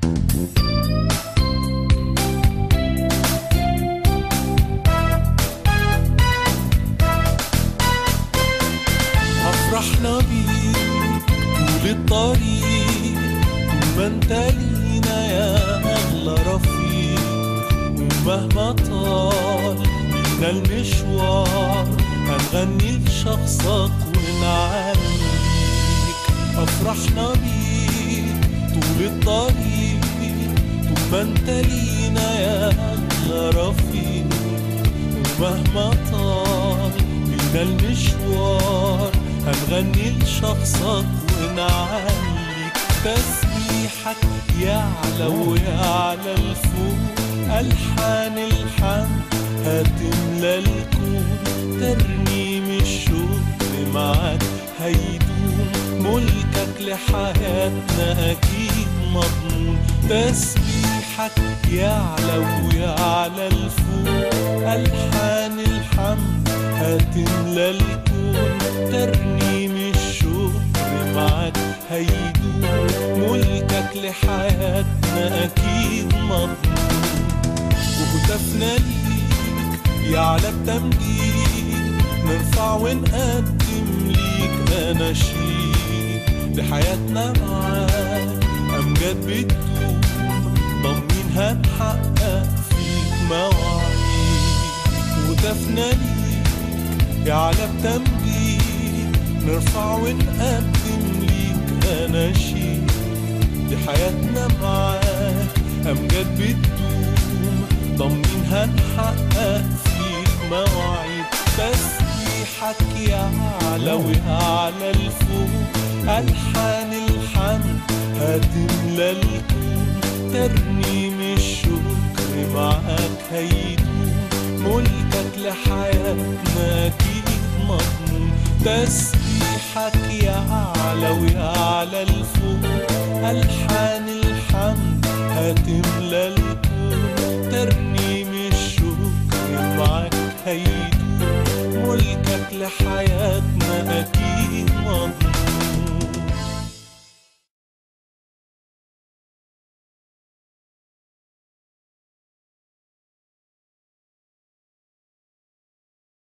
افرحنا بيك طول الطريق وما انت لينا يا اغلى رفيق ومهما طال بينا المشوار هنغني لشخصك ونعليك افرحنا بيك طول الطريق طول ما انت لينا يا اغلى رفيق ومهما طال بينا المشوار هنغني لشخصك ونعليك تسبيحك يعلى ويعلى الفوق ألحان الحمد هتملى الكون ترنيم الشكر معاك هيدوم ملكك لحياتنا أكيد مضمون تسبيحك يعلى ويعلى الفوق ألحان الحمد هتملى الكون ترنيم الشكر معاك هيدوم ملكك لحياتنا أكيد مضمون وهتفنا ليك يعلى التمجيد نرفع ونقدم ليك أناشيد لحياتنا معاك أمجاد بتدوم ضامنين هنحقق فيك مواعيد وهتفنا ليك يعلى التمجيد نرفع ونقدم ليك أناشيد لحياتنا معاك أمجاد بتدوم ضامنين هنحقق فيك مواعيد تسبيحك يعلى ويعلى الفوق ألحان الحمد هتملى الكون ترنيم الشكر معاك هيدوم ملكك لحياتنا أكيد مضمون تسبيحك يعلى ويعلى الفوق ألحان الحمد هتملى الكون ترنيم الشكر معاك هيدوم ملكك لحياتنا